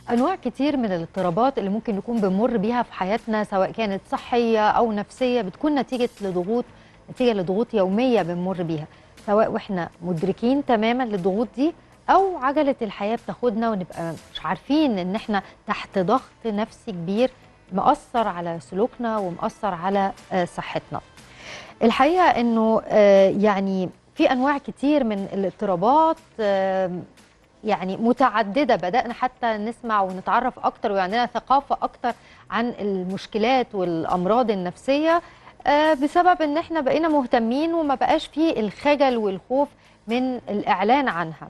انواع كتير من الاضطرابات اللي ممكن نكون بنمر بيها في حياتنا سواء كانت صحيه او نفسيه بتكون نتيجه لضغوط نتيجه لضغوط يوميه بنمر بيها سواء واحنا مدركين تماما للضغوط دي او عجله الحياه بتاخدنا ونبقى مش عارفين ان احنا تحت ضغط نفسي كبير مأثر على سلوكنا ومأثر على آه، صحتنا الحقيقه انه آه، يعني في انواع كتير من الاضطرابات آم، يعني متعدده بدانا حتى نسمع ونتعرف اكتر وعندنا ثقافه اكتر عن المشكلات والامراض النفسيه آه، بسبب ان احنا بقينا مهتمين وما بقاش فيه الخجل والخوف من الاعلان عنها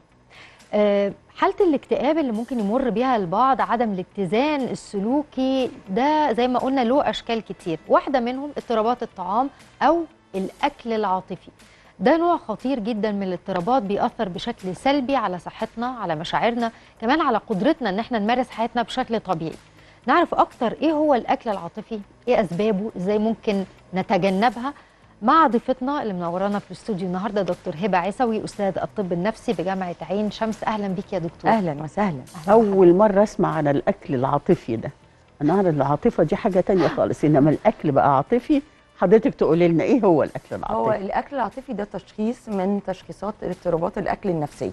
آه، حالة الاكتئاب اللي ممكن يمر بيها البعض عدم الاتزان السلوكي ده زي ما قلنا له أشكال كتير واحدة منهم اضطرابات الطعام أو الأكل العاطفي ده نوع خطير جدا من الاضطرابات بيأثر بشكل سلبي على صحتنا على مشاعرنا كمان على قدرتنا ان احنا نمارس حياتنا بشكل طبيعي نعرف اكتر ايه هو الاكل العاطفي ايه اسبابه ازاي ممكن نتجنبها مع ضيفتنا اللي منورانا في الاستوديو النهارده دكتور هبه عيسوي استاذ الطب النفسي بجامعه عين شمس اهلا بيك يا دكتور اهلا وسهلا اول مره اسمع عن الاكل العاطفي ده انا أعرف العاطفه دي حاجه تانية خالص انما الاكل بقى عاطفي حضرتك تقولي لنا ايه هو الاكل هو العاطفي الاكل العاطفي ده تشخيص من تشخيصات اضطرابات الاكل النفسيه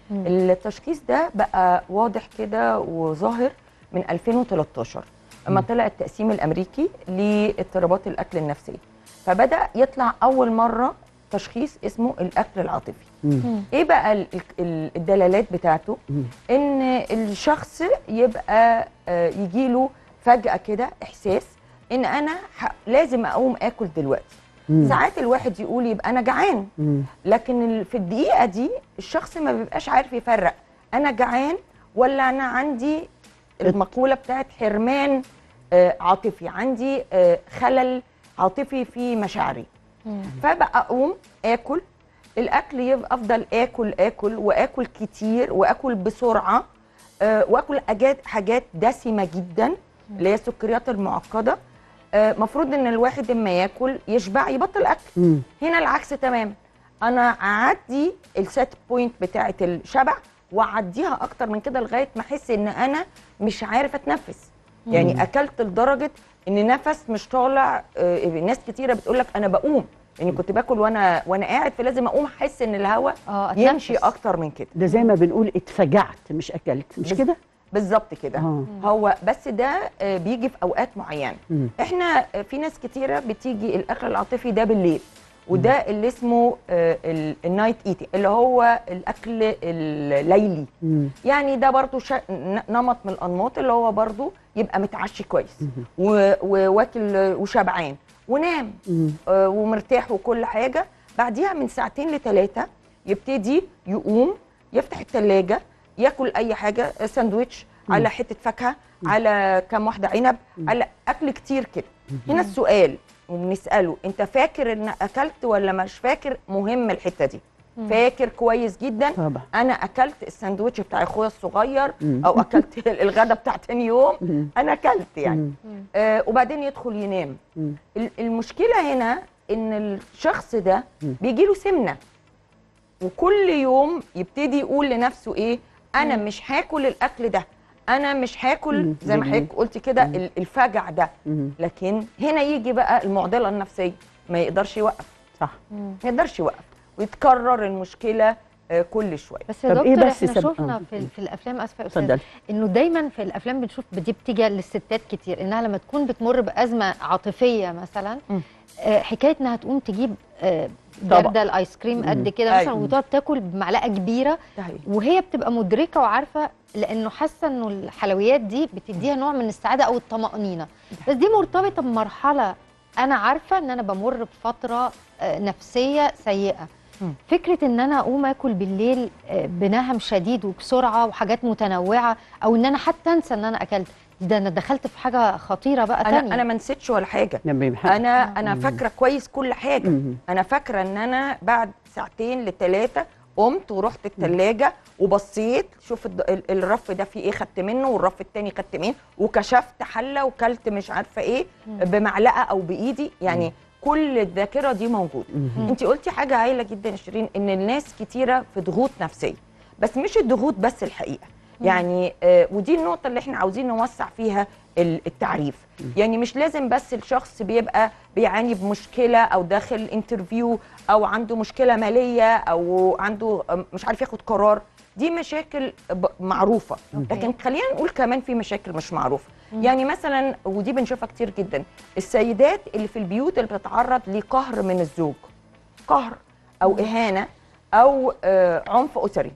التشخيص ده بقى واضح كده وظاهر من 2013 اما طلع التقسيم الامريكي لاضطرابات الاكل النفسيه فبدا يطلع اول مره تشخيص اسمه الاكل العاطفي مم. ايه بقى ال- ال- الدلالات بتاعته مم. ان الشخص يبقى آه، يجيله فجاه كده احساس ان انا ح- لازم اقوم اكل دلوقتي مم. ساعات الواحد يقول يبقى انا جعان مم. لكن ال- في الدقيقه دي الشخص ما بيبقاش عارف يفرق انا جعان ولا انا عندي المقوله بتاعت حرمان آه، عاطفي عندي آه، خلل عاطفي في مشاعري فبقى اقوم اكل الاكل يبقى افضل اكل اكل واكل كتير واكل بسرعه آه، واكل حاجات حاجات دسمه جدا اللي هي السكريات المعقده المفروض ان الواحد اما ياكل يشبع يبطل اكل مم. هنا العكس تمام انا اعدي السيت بوينت بتاعه الشبع واعديها اكتر من كده لغايه ما احس ان انا مش عارف اتنفس يعني اكلت لدرجه ان نفس مش طالع آه، ناس كتيره بتقول لك انا بقوم يعني كنت باكل وانا وانا قاعد فلازم اقوم احس ان الهواء اه يمشي أتنفس. اكتر من كده ده زي ما بنقول اتفجعت مش اكلت مش بس- كده بالظبط كده اه هو بس ده آه، بيجي في اوقات معينه مم. احنا آه، في ناس كتيره بتيجي الاكل العاطفي ده بالليل وده اللي اسمه النايت ايتي اللي هو الاكل الليلي مم. يعني ده برضو شا... ن- نمط من الانماط اللي هو برضو يبقى متعشي كويس و- وواكل آه، وشبعان ونام مم. آه، ومرتاح وكل حاجه بعديها من ساعتين لثلاثه يبتدي يقوم يفتح الثلاجه ياكل اي حاجه آه، ساندويتش على حته فاكهه على كام واحده عنب على اكل كتير كده هنا السؤال وبنساله انت فاكر ان اكلت ولا مش فاكر مهم الحته دي فاكر كويس جدا طبعا انا اكلت الساندوتش بتاع اخويا الصغير مم. او اكلت الغدا بتاع تاني يوم مم. انا اكلت يعني مم. آه وبعدين يدخل ينام مم. ال- المشكله هنا ان الشخص ده مم. بيجي له سمنه وكل يوم يبتدي يقول لنفسه ايه انا مش هاكل الاكل ده انا مش هاكل مم. زي ما جميل. حضرتك قلت كده ال- الفجع ده مم. لكن هنا يجي بقى المعضله النفسيه ما يقدرش يوقف صح ما يقدرش يوقف ويتكرر المشكله آه، كل شويه بس يا طب إيه دكتور بس احنا سب- شفنا آه. في, في الافلام اسفه يا استاذ اتفضلي انه دايما في الافلام بنشوف دي بتيجي للستات كتير انها لما تكون بتمر بازمه عاطفيه مثلا مم. آه، حكايه انها تقوم تجيب آه، طبق. جردل ايس كريم قد مم. كده مثلا أيوة. وتقعد تاكل بمعلقه كبيره ده حقيقي. وهي بتبقى مدركه وعارفه لانه حاسه انه الحلويات دي بتديها نوع من السعاده او الطمانينه بس دي مرتبطه بمرحله انا عارفه ان انا بمر بفتره آه، نفسيه سيئه مم. فكره ان انا اقوم اكل بالليل آه، بنهم شديد وبسرعه وحاجات متنوعه او ان انا حتى انسى ان انا اكلت ده انا دخلت في حاجه خطيره بقى انا تانية انا ما نسيتش ولا حاجه لما يبقى- انا انا مم. فاكره كويس كل حاجه مم. انا فاكره ان انا بعد ساعتين لثلاثه قمت ورحت الثلاجه وبصيت شوف الد- ال- الرف ده فيه ايه خدت منه والرف التاني خدت منه وكشفت حله وكلت مش عارفه ايه بمعلقه او بايدي يعني كل الذاكره دي موجوده مم. انت قلتي حاجه هايله جدا يا شيرين ان الناس كتيره في ضغوط نفسيه بس مش الضغوط بس الحقيقه يعني آه ودي النقطه اللي احنا عاوزين نوسع فيها ال- التعريف يعني مش لازم بس الشخص بيبقى بيعاني بمشكله او داخل انترفيو او عنده مشكله ماليه او عنده آه، مش عارف ياخد قرار دي مشاكل ب- معروفه أوكي. لكن خلينا نقول كمان في مشاكل مش معروفه يعني مثلا ودي بنشوفها كتير جدا السيدات اللي في البيوت اللي بتتعرض لقهر من الزوج قهر او اهانه او آه، عنف اسري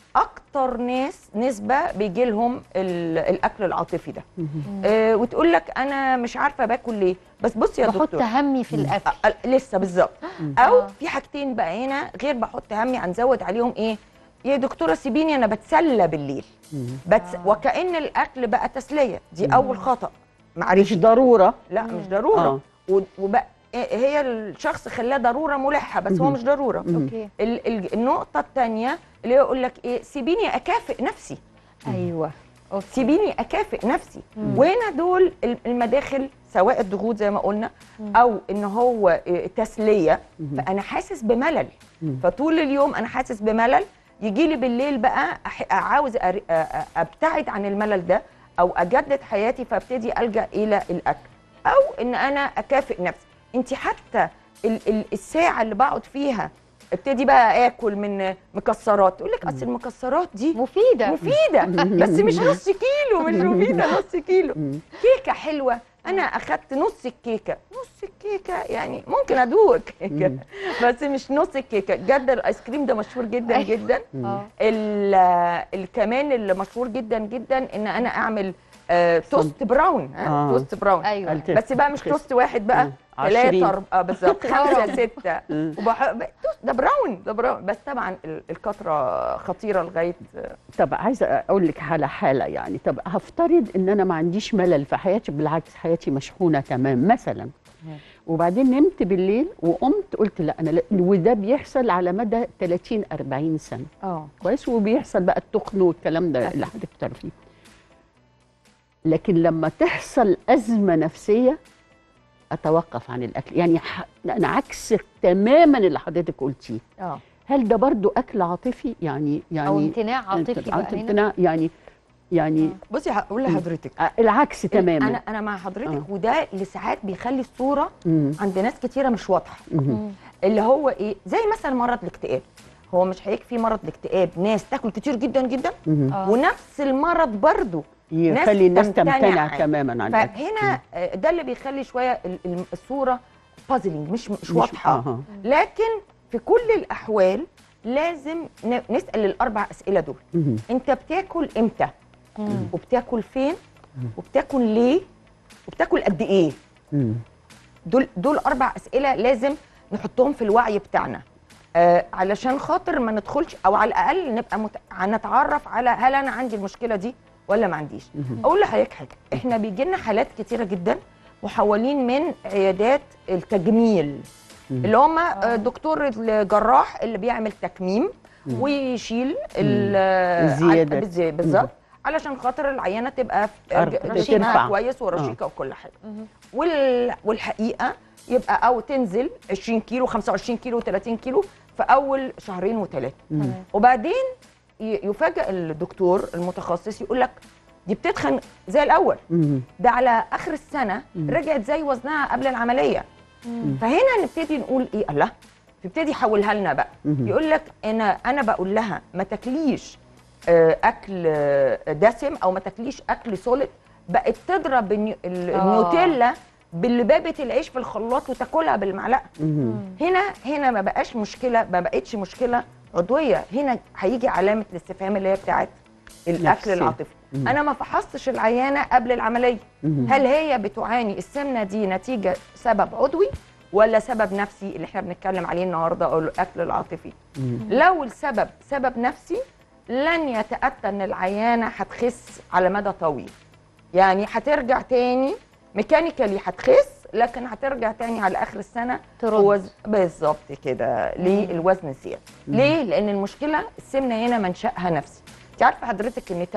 اكتر ناس نسبه بيجي لهم ال- الاكل العاطفي ده آه وتقول لك انا مش عارفه باكل ليه بس بص يا بحط دكتور همي في الاكل أ- أ- لسه بالظبط او آه. في حاجتين بقى هنا غير بحط همي هنزود عليهم ايه يا دكتوره سيبيني انا بتسلى بالليل بتس... آه. وكأن الاكل بقى تسليه دي اول خطأ معلش مش ضروره لا مش ضروره آه. و- وبقى إيه- هي الشخص خلاه ضروره ملحه بس هو مهم. مش ضروره اوكي ال... ال... النقطه الثانيه اللي يقول لك ايه سيبيني اكافئ نفسي ايوه اوكي سيبيني اكافئ نفسي وهنا دول ال- المداخل سواء الضغوط زي ما قلنا او ان هو إيه، تسليه فانا حاسس بملل فطول اليوم انا حاسس بملل يجي لي بالليل بقى أح- عاوز أر- أ- أ- ابتعد عن الملل ده او اجدد حياتي فابتدي الجا الى الاكل او ان انا اكافئ نفسي انت حتى ال- ال- الساعه اللي بقعد فيها ابتدي بقى اكل من مكسرات تقول لك اصل المكسرات دي مفيده مفيده بس مش نص كيلو مش مفيده نص كيلو كيكه حلوه انا اخدت نص الكيكه نص الكيكه يعني ممكن ادوق الكيكه بس مش نص الكيكه جد الايس كريم ده مشهور جدا أيوة. جدا اه ال- ال- كمان اللي مشهور جدا جدا ان انا اعمل آه توست براون آه. آه. توست براون ايوه قلت- بس بقى مش خس. توست واحد بقى مم. عشرين. ثلاثة اه بالظبط خمسة براون. ستة مم. وبح... توست ده براون ده براون بس طبعا ال- الكترة خطيرة لغاية طب عايزه اقول لك على حاله يعني طب هفترض ان انا ما عنديش ملل في حياتي بالعكس حياتي مشحونه تمام مثلا وبعدين نمت بالليل وقمت قلت لا انا لا وده بيحصل على مدى 30 40 سنه اه كويس وبيحصل بقى التخن والكلام ده اللي حضرتك بتعرفيه لكن لما تحصل ازمه نفسيه اتوقف عن الاكل يعني ح... انا عكس تماما اللي حضرتك قلتيه اه هل ده برضو اكل عاطفي يعني يعني او امتناع عاطفي بقى هنا امتناع يعني يعني بصي هقول لحضرتك آه، العكس تماما انا انا مع حضرتك آه. وده اللي ساعات بيخلي الصوره مم. عند ناس كتيره مش واضحه مم. اللي هو ايه زي مثلا مرض الاكتئاب هو مش هيكفي مرض الاكتئاب ناس تاكل كتير جدا جدا مم. آه. ونفس المرض برضو يخلي الناس تمتنع تمتنع عنه. تماما عن الأكل. فهنا آه، ده اللي بيخلي شويه ال- ال- الصوره بازلينج مش مش مش- واضحه آه. لكن في كل الاحوال لازم ن- نسال الاربع اسئله دول مم. انت بتاكل امتى مم. وبتاكل فين وبتاكل ليه وبتاكل قد ايه مم. دول دول اربع اسئله لازم نحطهم في الوعي بتاعنا آه علشان خاطر ما ندخلش او على الاقل نبقى مت... نتعرف على هل انا عندي المشكله دي ولا ما عنديش اقول لحضرتك حاجه احنا بيجي لنا حالات كتيره جدا محولين من عيادات التجميل اللي هم آه. دكتور الجراح اللي بيعمل تكميم ويشيل ال- الزيادات. على- بالز- بالظبط علشان خاطر العيانه تبقى أر- جسمها ترفع. كويس ورشيقه وكل حاجه وال... والحقيقه يبقى او تنزل 20 كيلو 25 كيلو 30 كيلو في اول شهرين وثلاثه تمام. وبعدين ي- يفاجئ الدكتور المتخصص يقول لك دي بتتخن زي الاول مم. ده على اخر السنه رجعت زي وزنها قبل العمليه فهنا نبتدي نقول ايه الله تبتدي يحولها لنا بقى مهم. يقول لك انا انا بقول لها ما تاكليش آه، اكل آه، دسم او ما تاكليش اكل سوليد بقت تضرب النيو- ال- آه. النيوتيلا باللبابه العيش في الخلاط وتاكلها بالمعلقه مم. هنا هنا ما بقاش مشكله ما بقتش مشكله عضويه هنا هيجي علامه الاستفهام اللي هي بتاعت الاكل نفسية. العاطفي انا ما فحصتش العيانه قبل العمليه مم. هل هي بتعاني السمنه دي نتيجه سبب عضوي ولا سبب نفسي اللي احنا بنتكلم عليه النهارده او الاكل العاطفي لو السبب سبب نفسي لن يتاتى ان العيانه هتخس على مدى طويل يعني هترجع تاني ميكانيكالي هتخس لكن هترجع تاني على اخر السنه ترد. وز... بالظبط كده للوزن الزياده ليه لان المشكله السمنه هنا منشاها نفسي انت عارفه حضرتك ان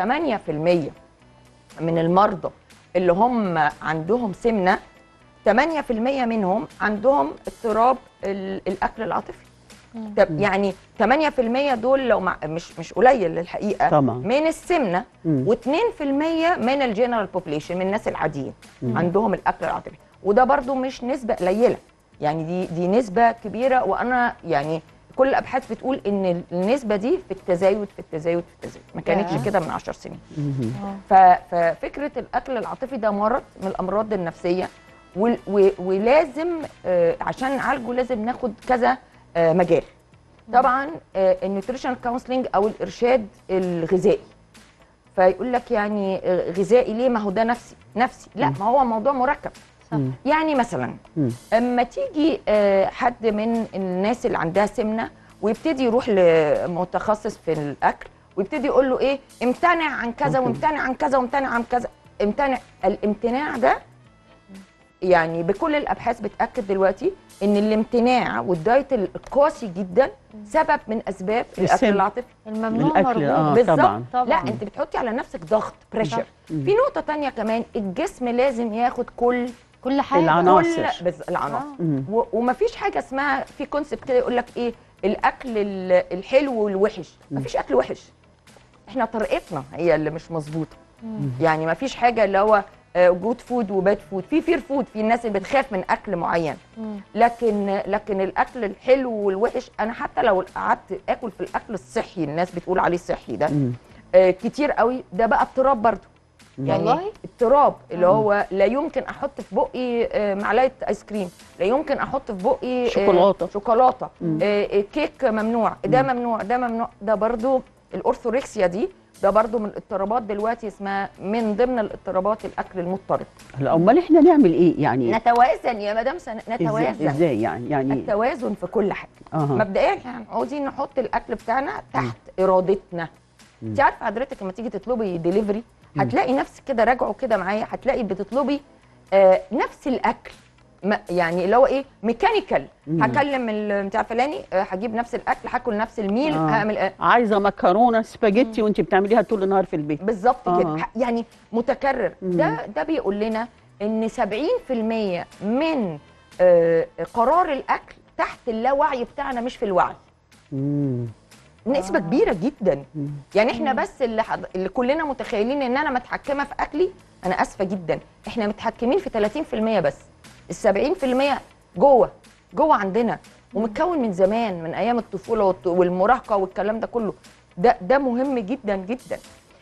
8% من المرضى اللي هم عندهم سمنه 8% منهم عندهم اضطراب ال- الاكل العاطفي طب يعني 8% دول لو مع مش مش قليل الحقيقه طبعا. من السمنه مم. و2% من الجنرال بوبليشن من الناس العاديين عندهم الاكل العاطفي وده برضو مش نسبه قليله يعني دي دي نسبه كبيره وانا يعني كل الابحاث بتقول ان النسبه دي في التزايد في التزايد في التزايد ما كانتش ياه. كده من 10 سنين مهم. آه. ف- ففكره الاكل العاطفي ده مرض من الامراض النفسيه وال- و- ولازم آه، عشان نعالجه لازم ناخد كذا آه، مجال طبعا النيوتريشن كونسلنج او الارشاد الغذائي فيقول لك يعني آه، غذائي ليه ما هو ده نفسي نفسي لا ما هو موضوع مركب صح. مم. يعني مثلا مم. اما تيجي آه، حد من الناس اللي عندها سمنه ويبتدي يروح لمتخصص في الاكل ويبتدي يقول له ايه امتنع عن كذا ممكن. وامتنع عن كذا وامتنع عن كذا امتنع الامتناع ده يعني بكل الابحاث بتاكد دلوقتي ان الامتناع والدايت القاسي جدا سبب من اسباب الاكل السم. العاطفي الممنوع الاكل اه مرغوب بالظبط. طبعا طبعا لا انت بتحطي على نفسك ضغط بريشر مم. في نقطه تانية كمان الجسم لازم ياخد كل كل حاجه العناصر. كل بز... العناصر آه. مم. و... ومفيش حاجه اسمها في كونسبت كده يقول لك ايه الاكل ال- الحلو والوحش مفيش اكل وحش احنا طريقتنا هي اللي مش مظبوطه يعني مفيش حاجه اللي هو جود فود وباد فود في فير فود في الناس اللي بتخاف من اكل معين مم. لكن لكن الاكل الحلو والوحش انا حتى لو قعدت اكل في الاكل الصحي الناس بتقول عليه الصحي ده مم. آه كتير قوي ده بقى اضطراب برضه يعني والله؟ اضطراب اللي هو لا يمكن احط في بقي آه، معلقه ايس كريم لا يمكن احط في بقي آه، شوكولاتة. شوكولاته مم. آه، آه، كيك ممنوع ده ممنوع ده ممنوع ده برضو الاورثوركسيا دي ده برضو من الاضطرابات دلوقتي اسمها من ضمن الاضطرابات الاكل المضطرب هلا امال احنا نعمل ايه يعني نتوازن يا مدام سن... ازاي, نتوازن ازاي يعني يعني التوازن في كل حاجه اها مبدئيا احنا عاوزين نحط الاكل بتاعنا تحت ارادتنا انت عارفه حضرتك لما تيجي تطلبي ديليفري هتلاقي نفسك كده راجعوا كده معايا هتلاقي بتطلبي آه نفس الاكل ما يعني اللي هو ايه ميكانيكال مم. هكلم ال- بتاع فلاني آه هجيب نفس الاكل هاكل نفس الميل آه. هعمل آه عايزه مكرونه سباجيتي وانت بتعمليها طول النهار في البيت بالظبط آه. كده ح- يعني متكرر مم. ده ده بيقول لنا ان 70% من آه قرار الاكل تحت اللاوعي بتاعنا مش في الوعي مم. نسبه آه. كبيره جدا مم. يعني احنا بس اللي, حض... اللي كلنا متخيلين ان انا متحكمه في اكلي انا اسفه جدا احنا متحكمين في 30% بس ال 70% جوه جوه عندنا ومتكون من زمان من ايام الطفوله والط- والمراهقه والكلام ده كله ده ده مهم جدا جدا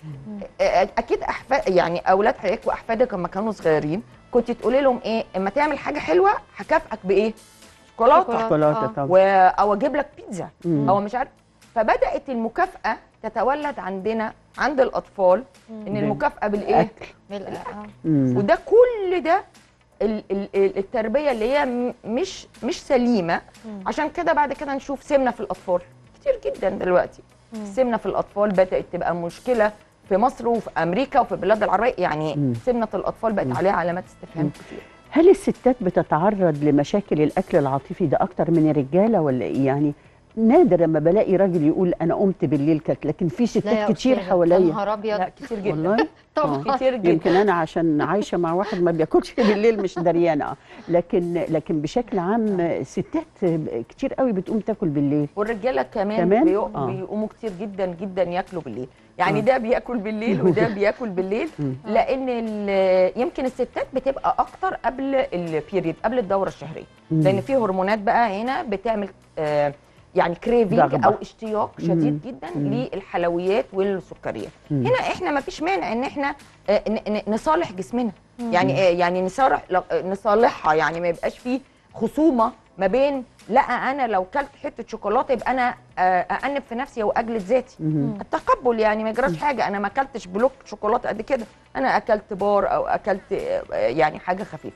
آه، اكيد احفاد يعني اولاد حضرتك واحفادك لما كانوا صغيرين كنت تقولي لهم ايه اما تعمل حاجه حلوه هكافئك بايه شوكولاته شوكولاتة. شوكولاته آه. طبعا و... او اجيب لك بيتزا مم. او مش عارف فبدات المكافاه تتولد عندنا عند الاطفال ان بال- المكافاه بالايه اكل بال- آه. مم. وده كل ده ال- ال- ال- التربيه اللي هي م- مش مش سليمه مم. عشان كده بعد كده نشوف سمنه في الاطفال كتير جدا دلوقتي مم. السمنه في الاطفال بدات تبقى مشكله في مصر وفي امريكا وفي البلاد العربيه يعني مم. سمنه الاطفال بقت عليها علامات استفهام كتير هل الستات بتتعرض لمشاكل الاكل العاطفي ده اكتر من الرجاله ولا ايه يعني نادر لما بلاقي راجل يقول انا قمت بالليل كلت لكن في لا ستات يا كتير أستاذة، يا حواليا نهار ابيض لا كتير جدا والله طبعا كتير جدا يمكن انا عشان عايشه مع واحد ما بياكلش بالليل مش دريانه لكن لكن بشكل عام الستات كتير قوي بتقوم تاكل بالليل والرجاله كمان, كمان؟ بيقوم آه. بيقوموا كتير جدا جدا ياكلوا بالليل يعني آه. ده بياكل بالليل وده بياكل بالليل مم. لان ال- يمكن الستات بتبقى اكتر قبل البيريد قبل الدوره الشهريه مم. لان في هرمونات بقى هنا بتعمل آه يعني كريفنج رغبة. او اشتياق شديد مم. جدا مم. للحلويات والسكريات مم. هنا احنا ما فيش مانع ان احنا آه، ن- ن- نصالح جسمنا مم. يعني آه، يعني نصالح لا- آه، نصالحها يعني ما يبقاش فيه خصومه ما بين لا انا لو كلت حته شوكولاته يبقى انا آه، اانب في نفسي او اجلد ذاتي مم. التقبل يعني ما يجراش حاجه انا ما اكلتش بلوك شوكولاته قد كده انا اكلت بار او اكلت آه، يعني حاجه خفيفه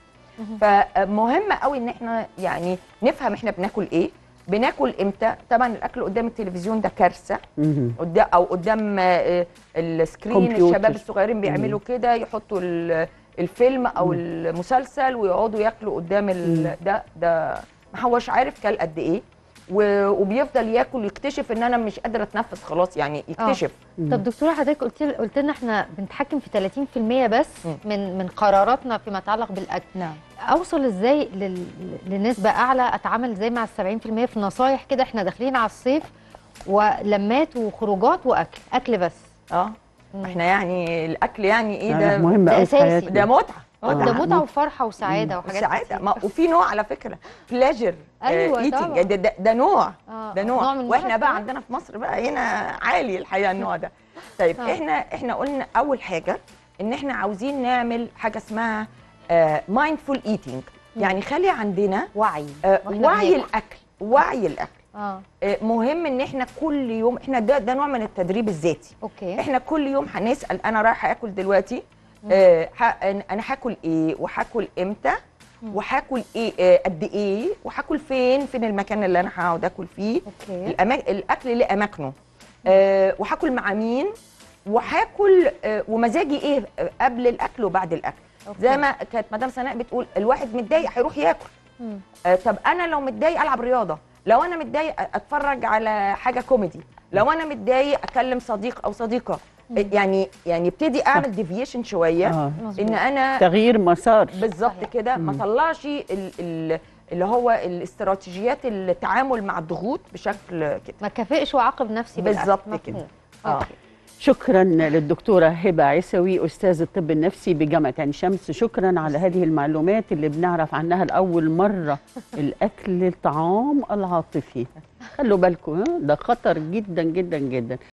فمهم قوي ان احنا يعني نفهم احنا بناكل ايه بناكل امتى طبعا الاكل قدام التلفزيون ده كارثه مم. قدام او قدام آه، السكرين كمبيوتر. الشباب الصغيرين بيعملوا كده يحطوا ال- الفيلم او المسلسل ويقعدوا ياكلوا قدام ال- ده ده ما هوش عارف كل قد ايه و- وبيفضل ياكل يكتشف ان انا مش قادره اتنفس خلاص يعني يكتشف طب دكتوره حضرتك قلت قلت لنا احنا بنتحكم في 30% بس مم. من من قراراتنا فيما يتعلق بالاكل نعم اوصل ازاي لل... لنسبه اعلى اتعامل ازاي مع ال 70% في نصايح كده احنا داخلين على الصيف ولمات وخروجات واكل اكل بس اه مم. احنا يعني الاكل يعني ايه ده ده مهم ده قوي في أساسي. حياتنا ده متعه ده آه. متعه وفرحه وسعاده وحاجات سعاده كتير. ما وفي نوع على فكره بليجر أيوة طبعاً. ده, ده, ده نوع آه، ده نوع, من واحنا النوع بقى كمان. عندنا في مصر بقى هنا عالي الحقيقه النوع ده طيب آه. احنا احنا قلنا اول حاجه ان احنا عاوزين نعمل حاجه اسمها مايندفول ايتنج يعني خلي عندنا وعي آه، وإحنا وعي بناكل. الاكل وعي الاكل اه آه، مهم ان احنا كل يوم احنا ده, ده نوع من التدريب الذاتي اوكي احنا كل يوم هنسال انا رايحه اكل دلوقتي آه ح- انا هاكل ايه وهاكل امتى وهاكل ايه آه قد ايه وهاكل فين فين المكان اللي انا هقعد اكل فيه اوكي الأما... الاكل ليه اماكنه آه وهاكل مع مين وهاكل آه ومزاجي ايه آه، قبل الاكل وبعد الاكل أوكي. زي ما كانت مدام سناء بتقول الواحد متضايق هيروح ياكل مم. آه، طب انا لو متضايق العب رياضه لو انا متضايق اتفرج على حاجه كوميدي لو انا متضايق اكلم صديق او صديقه آه، يعني يعني ابتدي اعمل ديفيشن شويه آه. مظبوط. ان انا تغيير مسار بالظبط صحيح. كده ما طلعش ال- ال- اللي هو الاستراتيجيات التعامل مع الضغوط بشكل كده ما كافئش وعاقب نفسي بالأكل. بالظبط مفهوم. كده. آه. اه شكرا للدكتورة هبة عيسوي أستاذ الطب النفسي بجامعة عين شمس شكرا على هذه المعلومات اللي بنعرف عنها لأول مرة الأكل الطعام العاطفي خلوا بالكم ها، ده خطر جدا جدا جدا